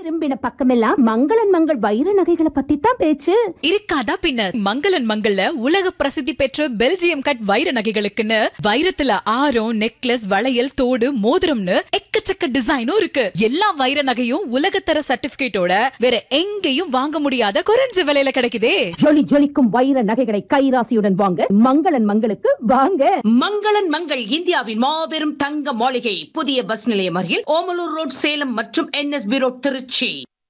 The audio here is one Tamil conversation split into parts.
திரும்பின பக்கமெல்லாம் மங்களன் மங்கள் வைர நகைகளை பத்தி தான் பேச்சு இருக்காதா பின்ன மங்களன் மங்கள்ல உலக பிரசித்தி பெற்ற பெல்ஜியம் கட் வைர நகைகளுக்குன்னு வைரத்துல ஆரம் நெக்லஸ் வளையல் தோடு மோதிரம்னு எக்கச்சக்க டிசைனும் இருக்கு எல்லா வைர நகையும் உலகத்தர சர்டிபிகேட்டோட வேற எங்கேயும் வாங்க முடியாத குறைஞ்ச விலையில கிடைக்குதே ஜொலி ஜொலிக்கும் வைர நகைகளை கைராசியுடன் வாங்க மங்களன் மங்களுக்கு வாங்க மங்களன் மங்கள் இந்தியாவின் மாபெரும் தங்க மாளிகை புதிய பஸ் நிலையம் அருகில் ஓமலூர் ரோட் சேலம் மற்றும் NSP road Trichy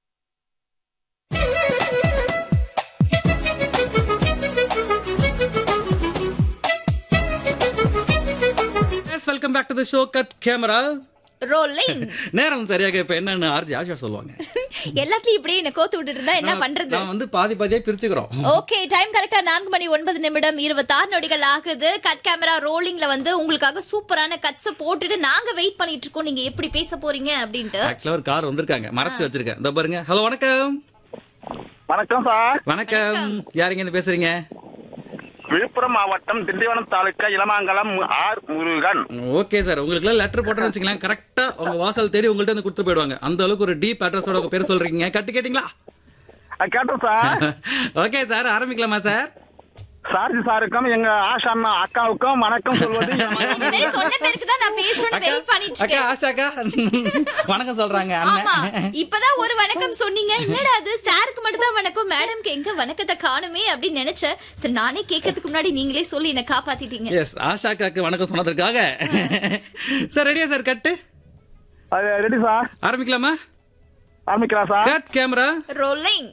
yes welcome back to the show cut camera rolling நேரம் சரியாக இப்ப என்னன்னு ஆர்ஜி ஆஷா சொல்லுவாங்க எல்லாத்தையும் இப்படியே என்ன கோத்து விட்டுட்டு இருந்தா என்ன பண்றது நான் வந்து பாதி பாதியா பிரிச்சுக்கிறோம் ஓகே டைம் கரெக்டா நான்கு மணி ஒன்பது நிமிடம் இருபத்தாறு நொடிகள் ஆகுது கட் கேமரா ரோலிங்ல வந்து உங்களுக்காக சூப்பரான கட்ஸ் போட்டுட்டு நாங்க வெயிட் பண்ணிட்டு இருக்கோம் நீங்க எப்படி பேச போறீங்க அப்படின்ட்டு ஆக்சுவலா ஒரு கார் வந்திருக்காங்க மறைச்சு வச்சிருக்கேன் இதோ பாருங்க ஹலோ வணக்கம் வணக்கம் சார் வணக்கம் யாருங்க இருந்து பேசுறீங்க விழுப்புரம் மாவட்டம் Tindivanam taluka Ilamangalam R Murugan okay sir உங்களுக்கு எல்லாம் லெட்டர் போட்டோன்னு வச்சுக்கலாம் கரெக்டா உங்க வாசல் தேடி உங்கள்ட்ட வந்து கொடுத்து போயிடுவாங்க அந்த அளவுக்கு ஒரு டீப் அட்ரஸோட உங்க பேர் சொல்றீங்க கட்டு கேட்டீங்களா அஹ் கேட்டோம் சார் ஓகே சார் ஆரம்பிக்கலாமா சார் சார்ஜி சாருக்கும் எங்க ஆஷா அம்மா அக்காவுக்கும் வணக்கம் சொல்வது இந்த மாதிரி சொன்ன பேருக்கு தான் நான் பேசணும்னு வெயிட் பண்ணிட்டு அக்கா இருக்கேன் ஆஷாக்கா வணக்கம் சொல்றாங்க ஆமா அண்ணன் இப்பதான் ஒரு வணக்கம் சொன்னீங்க என்னடா அது சாருக்கு மட்டும் தான் வணக்கம் மேடம்க்கு எங்க வணக்கத்தை காணுமே அப்படின்னு நினைச்சேன் சரி நானே கேட்கறதுக்கு முன்னாடி நீங்களே சொல்லி என்ன காப்பாத்திட்டீங்க எஸ் ஆஷாக்காக்கு வணக்கம் சொன்னதற்காக சார் ரெடியா சார் கட்டு ரெடி சார் ஆரம்பிக்கலாமா ஆரம்பிக்கலாம் சார் கட் கேமரா ரோலிங்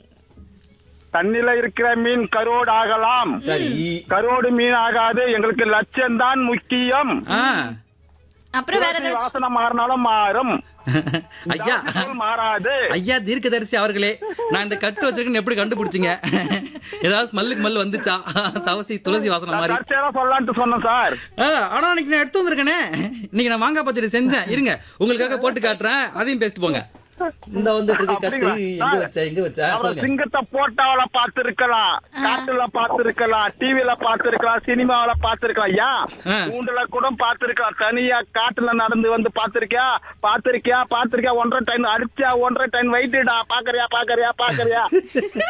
தண்ணில இருக்கிற மீன் கரோடு ஆகலாம் சரி கரோடு மீன் ஆகாது எங்களுக்கு லட்சம் தான் முக்கியம் ஆ அப்புறம் வேற ஏதாச்சும் வாசனை மாறினாலும் மாறும் ஐயா ஜாதிகள் மாறாது ஐயா தீர்க்கதரிசி அவர்களே நான் இந்த கட்டு வச்சிருக்கேன்னு எப்படி கண்டுபிடிச்சீங்க ஏதாவது ஸ்மெல்லுக்கு மல் வந்துச்சா தவசி துளசி வாசனை மாதிரி தற்செயலா சொல்லலான்ட்டு சொன்னேன் சார் ஆ, ஆனா இன்னைக்கு நான் எடுத்து வந்திருக்கேனே இன்னைக்கு நான் மாங்காய் பச்சடி செஞ்சேன் இருங்க உங்களுக்காக போட்டு காட்டுறேன் அதையும் பேசிட்டு போங்க இந்த வந்துட்டு இருக்கு கட்டு அப்படிங்களா? எங்க வச்ச எங்க வச்ச அவள சொல்லுங்க சிங்கத்தை போட்டாவல பாத்துருக்கலாம் காட்டுல பாத்துருக்கலாம் டிவில பாத்துருக்கலாம் சினிமாவில பாத்துருக்கலாம் யா ஆ. கூண்டுல கூட பாத்துருக்கலாம் தனியா காட்டுல நடந்து வந்து பாத்திருக்கியா பாத்திருக்கியா பாத்திருக்கியா ஒன்றரை டைன் அடிச்சா ஒன்றரை டைன் வெயிட்டுடா பாக்கறியா பாக்கறியா பாக்கறியா